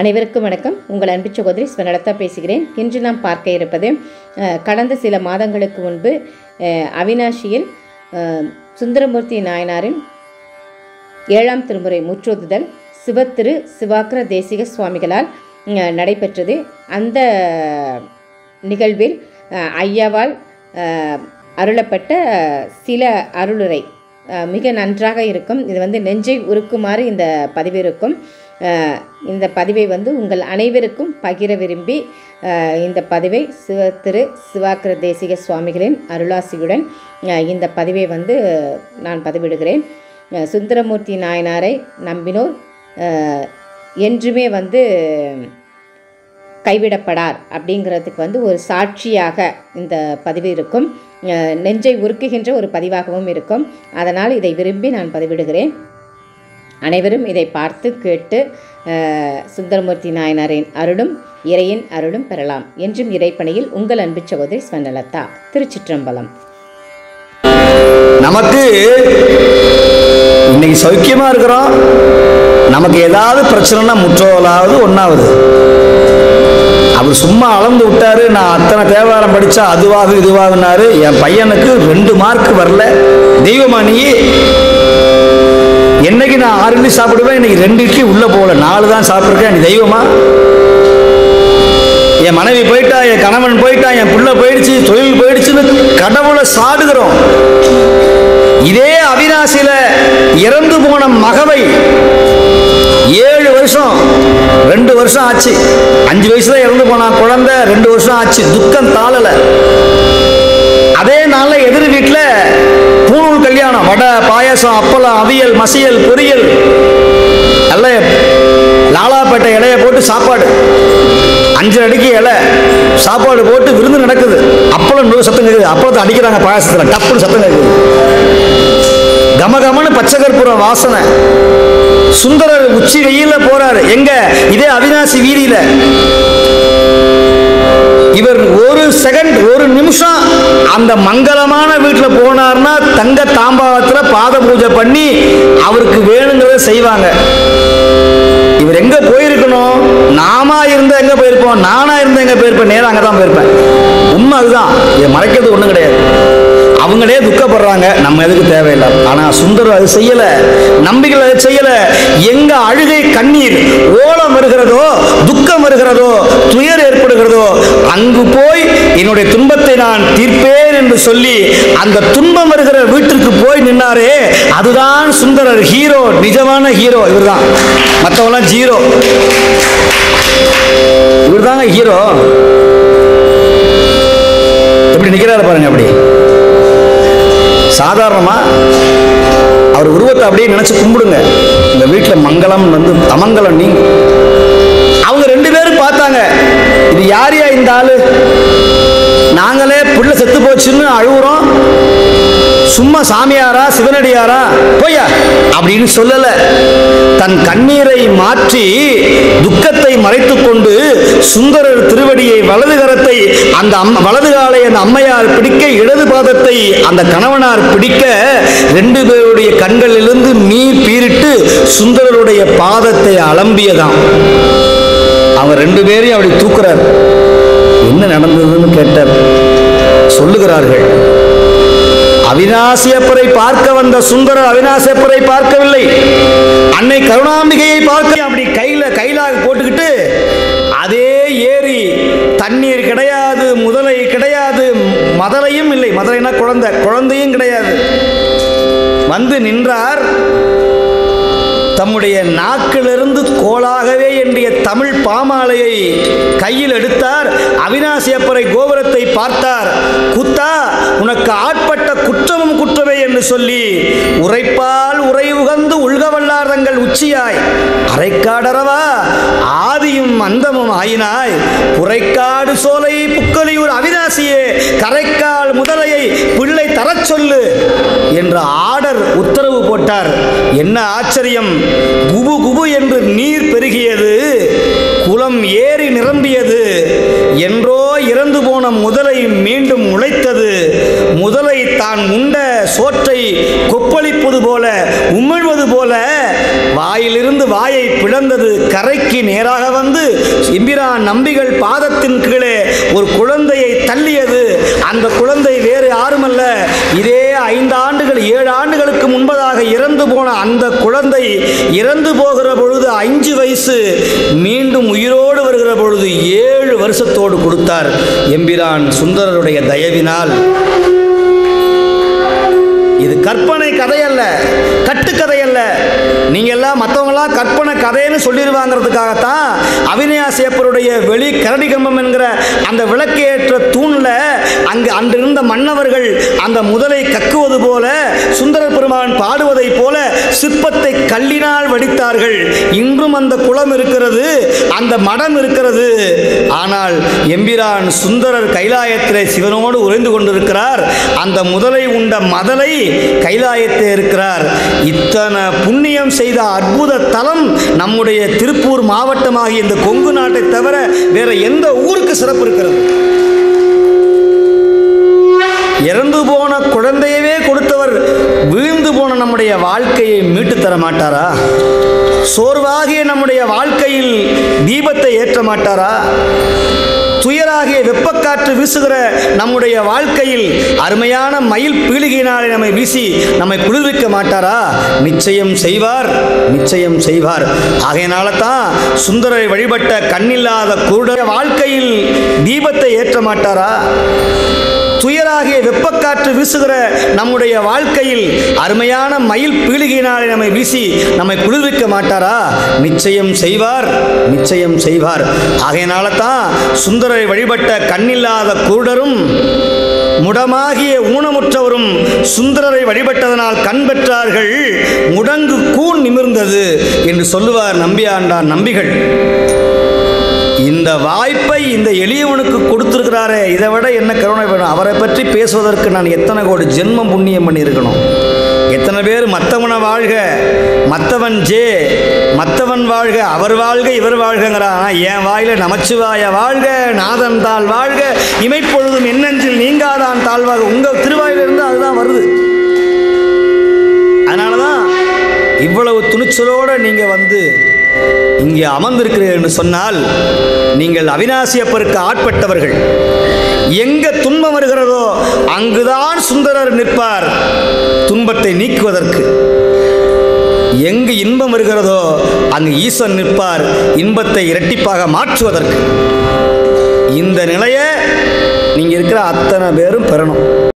அனைவருக்கும் வணக்கம் உங்கள் அன்பு சகோதரி ஸ்வனலதா பேசுகிறேன் இன்று நாம் பார்க்க இருப்பது அஹ், கடந்த சில மாதங்களுக்கு முன்பு அஹ், அவினாஷியில் அஹ், சுந்தரமூர்த்தி நாயனாரின் ஏழாம் திருமுறை முற்றோதுதல் சிவத்திரு சிவாக்கர தேசிக சுவாமிகளால் அஹ், நடைபெற்றது அந்த நிகழ்வில் அஹ், ஐயாவால் அஹ், அருளப்பட்ட சில அருளுரை அஹ், மிக நன்றாக இருக்கும் இது வந்து நெஞ்சை உருக்குமாறு இந்த பதிவு இருக்கும் அஹ், இந்த பதிவை வந்து உங்கள் அனைவருக்கும் பகிர விரும்பி அஹ், இந்த பதிவை சிவ திரு சிவாக்கர தேசிக சுவாமிகளின் அருளாசியுடன் அஹ், இந்த பதிவை வந்து நான் பதிவிடுகிறேன் அஹ், சுந்தரமூர்த்தி நாயனாரை நம்பினோர் அஹ், என்றுமே வந்து கைவிடப்படார் அப்படிங்கிறதுக்கு வந்து ஒரு சாட்சியாக இந்த பதிவு இருக்கும் அஹ் நெஞ்சை உருக்குகின்ற ஒரு பதிவாகவும் இருக்கும் அதனால் இதை விரும்பி நான் பதிவிடுகிறேன் அனைவரும் இதை பார்த்து கேட்டு அஹ், சுந்தரமூர்த்தி நாயனாரின் அருளும் இறையின் அருளும் பெறலாம் என்றும் இறைப்பணியில் உங்கள் அன்பு சகோதரி ஸ்வர்ணலதா திருச்சிற்றம்பலம் நமக்கு இன்னைக்கு சௌக்கியமா இருக்கிறோம் நமக்கு ஏதாவது பிரச்சனைனா முற்றோலாவது ஒன்றாவது அவர் சும்மா அளந்து விட்டாரு நான் அத்தனை தேவாரம் படிச்சா அதுவாகும் இதுவாகுனாரு என் பையனுக்கு ரெண்டு மார்க் வரல தெய்வமா நீ என்னைக்கு நான் ஆறு இட்லி சாப்பிடுவேன் இன்னைக்கு ரெண்டு இட்லி உள்ள போகல நாலு தான் சாப்பிட்ருக்கேன் நீ தெய்வமா என் மனைவி போயிட்டா என் கணவன் போயிட்டா என் புள்ள போயிடுச்சு தொழில் போயிடுச்சுன்னு கடவுளை சாடுகிறோம் இதே அவினாசியில இறந்து போன மகவை ஏழு வருஷம் ரெண்டு வருஷம் ஆச்சு அஞ்சு வயசுல இறந்து போன குழந்தை ரெண்டு வருஷம் ஆச்சு துக்கம் தாளல அதே நாள்ல எதிர் வீட்டுல பூணூல் கல்யாணம் வடை பாயாசம் அப்பளம் அவியல் மசியல் பொரியல் எல்லாம் லாலாப்பேட்டை இலைய போட்டு சாப்பாடு அஞ்சு அடிக்கு இலை சாப்பாடு போட்டு விருந்து நடக்குது அப்பளம் நூறு சத்தம் கேட்குது அப்பளத்தை அடிக்கிறாங்க பாயாசத்தில் டப்புன்னு சத்தம் கேட்குது கமகமன்னு பச்சை கற்பூரம் வாசனை சுந்தரர் உச்சி வெயில்ல போறாரு எங்க இதே அவினாசி வீதியில இவர் ஒரு செகண்ட் ஒரு நிமிஷம் அந்த மங்களமான வீட்டில் போனார்னா தங்க தாம்பாவத்தில் பாத பூஜை பண்ணி அவருக்கு வேணுங்கிறத செய்வாங்க இவர் எங்க போயிருக்கணும் நாமா இருந்தா எங்க போயிருப்போம் நானா இருந்தா எங்க போயிருப்பேன் நேரா அங்க தான் போயிருப்பேன் உண்மை அதுதான் இதை மறைக்கிறது ஒண்ணும் கிடையாது அவங்களே துக்கப்படுறாங்க நம்ம எதுக்கு தேவையில்லை ஆனா சுந்தரம் அது செய்யல நம்பிக்கை அது செய்யல எங்க அழுகை கண்ணீர் ஓலம் வருகிறதோ துக்கம் வருகிறதோ துயர் ஏற்படுகிறதோ அங்கு போய் என்னுடைய துன்பத்தை நான் தீர்ப்பேன் என்று சொல்லி அந்த துன்பம் வருகிற வீட்டிற்கு போய் நின்னாரே அதுதான் சுந்தரர் ஹீரோ நிஜமான ஹீரோ இவர்தான் மற்றவங்களாம் ஜீரோ இவர்தாங்க ஹீரோ எப்படி நிக்கிறாரு பாருங்க அப்படி சாதாரணமா அவர் உருவத்தை அப்படியே நினைச்சு கும்பிடுங்க இந்த வீட்டுல மங்களம் வந்து அமங்கலம் நீங்க அவங்க ரெண்டு பேரும் பார்த்தாங்க இது யாரையா இந்த ஆளு நாங்களே புள்ள செத்து போச்சுன்னு அழுகுறோம் சும்மா சாமியாரா சிவனடியாரா போயா அப்படின்னு சொல்லல தன் கண்ணீரை மாற்றி துக்கத்தை மறைத்துக் கொண்டு சுந்தரர் திருவடியை வலது கரத்தை அந்த அம் வலது காலை அந்த அம்மையார் பிடிக்க இடது பாதத்தை அந்த கணவனார் பிடிக்க ரெண்டு பேருடைய கண்களிலிருந்து நீர் பீரிட்டு சுந்தரருடைய பாதத்தை அலம்பியதாம் அவங்க ரெண்டு பேரையும் அப்படி தூக்குறார் என்ன நடந்ததுன்னு கேட்டார் சொல்லுகிறார்கள் அவினாசியப்பரை பார்க்க வந்த சுந்தரர் அவினாசியப்பரை பார்க்கவில்லை அன்னை கருணாம்பிகையை பார்க்க அப்படி கையில கைலாக போட்டுக்கிட்டு அதே ஏரி தண்ணீர் கிடையாது முதலை கிடையாது மதலையும் இல்லை மதலைனா குழந்தை குழந்தையும் கிடையாது வந்து நின்றார் தம்முடைய நாக்கிலிருந்து கோலாகவே எண்ணிய தமிழ் பாமாலையை கையில் எடுத்தார் அவினாசியப்பரை கோபுரத்தை பார்த்தார் குத்தா உனக்கு ஆட்பட்ட குற்றமும் குற்றமே என்று சொல்லி உரைப்பால் உரை உகந்து உள்கவல்லார் தங்கள் உச்சியாய் அரைக்காடரவா ஆதியும் அந்தமும் ஆயினாய் புரைக்காடு சோலை புக்கலியூர் அவினாசியே கரைக்கால் முதலையை பிள்ளை தரச் சொல்லு என்று ஆட சுந்தரர் உத்தரவு போட்டார் என்ன ஆச்சரியம் குபு குபு என்று நீர் பெருகியது குளம் ஏறி நிரம்பியது என்றோ இறந்து போன முதலை மீண்டும் முளைத்தது முதலை தான் உண்ட சோற்றை கொப்பளிப்பது போல உமிழ்வது போல வாயிலிருந்து வாயை பிளந்தது கரைக்கு நேராக வந்து எம்பிரான் நம்பிகள் பாதத்தின் கீழே ஒரு குழந்தையை தள்ளியது அந்த குழந்தை வேறு யாருமல்ல இதே ஐந்து ஆண்டுகள் ஏழு ஆண்டுகளுக்கு முன்பதாக இறந்து போன அந்த குழந்தை இறந்து போகிற பொழுது அஞ்சு வயசு மீண்டும் உயிரோடு வருகிற பொழுது ஏழு வருஷத்தோடு கொடுத்தார் எம்பிரான் சுந்தரருடைய தயவினால் இது கற்பனை கதை அல்ல கட்டுக்கதை அல்ல நீங்க எல்லாம் மற்றவங்களாம் கற்பனை கதைன்னு சொல்லிடுவாங்கிறதுக்காகத்தான் அவினயாசேப்பருடைய வெளி கரடி கம்பம் என்கிற அந்த விளக்கேற்ற தூண்ல அங்கு அன்றிருந்த மன்னவர்கள் அந்த முதலை கக்குவது போல சுந்தர பெருமான் பாடுவதைப் போல சிற்பத்தை கல்லினால் வடித்தார்கள் இன்றும் அந்த குளம் இருக்கிறது அந்த மடம் இருக்கிறது ஆனால் எம்பிரான் சுந்தரர் கைலாயத்திலே சிவனோடு உறைந்து கொண்டிருக்கிறார் அந்த முதலை உண்ட மதலை கைலாயத்தே இருக்கிறார் இத்தனை புண்ணியம் செய்த அற்புத தலம் நம்முடைய திருப்பூர் மாவட்டமாகிய இந்த கொங்கு நாட்டை தவிர வேற எந்த ஊருக்கு சிறப்பு இருக்கிறது இறந்து போன குழந்தையவே கொடுத்தவர் வீழ்ந்து போன நம்முடைய வாழ்க்கையை மீட்டு தர மாட்டாரா சோர்வாகிய நம்முடைய வாழ்க்கையில் தீபத்தை ஏற்ற மாட்டாரா துயராகிய வெப்பக்காற்று வீசுகிற நம்முடைய வாழ்க்கையில் அருமையான மயில் பீளிகையினாலே நம்மை வீசி நம்மை குளிர்விக்க மாட்டாரா நிச்சயம் செய்வார் நிச்சயம் செய்வார் ஆகையினால தான் சுந்தரை வழிபட்ட கண்ணில்லாத குருடைய வாழ்க்கையில் தீபத்தை ஏற்ற மாட்டாரா துயராகிய வெப்பக்காற்று வீசுகிற நம்முடைய வாழ்க்கையில் அருமையான மயில் பீளிகையினாலே நம்மை வீசி நம்மை குளிர்விக்க மாட்டாரா நிச்சயம் செய்வார் நிச்சயம் செய்வார் ஆகையினால தான் சுந்தரை வழிபட்ட கண்ணில்லாத குருடரும் முடமாகிய ஊனமுற்றவரும் சுந்தரரை வழிபட்டதனால் கண் பெற்றார்கள் முடங்கு கூன் நிமிர்ந்தது என்று சொல்லுவார் நம்பியாண்டார் நம்பிகள் இந்த வாய்ப்பை இந்த எளியவனுக்கு கொடுத்துருக்கிறாரே இதை விட என்ன கருணை வேணும் அவரை பற்றி பேசுவதற்கு நான் எத்தனை கோடி ஜென்மம் புண்ணியம் பண்ணியிருக்கணும் எத்தனை பேர் மற்றவனை வாழ்க மற்றவன் ஜே மற்றவன் வாழ்க அவர் வாழ்க இவர் வாழ்கங்கிறான் ஆனால் என் வாயில நமச்சிவாய வாழ்க நாதன் தாள் வாழ்க இமைப்பொழுதும் என்னென்றில் நீங்காதான் தாழ்வாக உங்கள் திருவாயிலிருந்து அதுதான் வருது அதனால தான் இவ்வளவு துணிச்சலோடு நீங்கள் வந்து இங்கே அமர்ந்திருக்கிறீர்கள் என்று சொன்னால் நீங்கள் அவிநாசியப்பருக்கு ஆட்பட்டவர்கள் எங்க துன்பம் வருகிறதோ அங்குதான் சுந்தரர் நிற்பார் துன்பத்தை நீக்குவதற்கு எங்கு இன்பம் வருகிறதோ அங்கு ஈசன் நிற்பார் இன்பத்தை இரட்டிப்பாக மாற்றுவதற்கு இந்த நிலையை நீங்கள் இருக்கிற அத்தனை பேரும் பெறணும்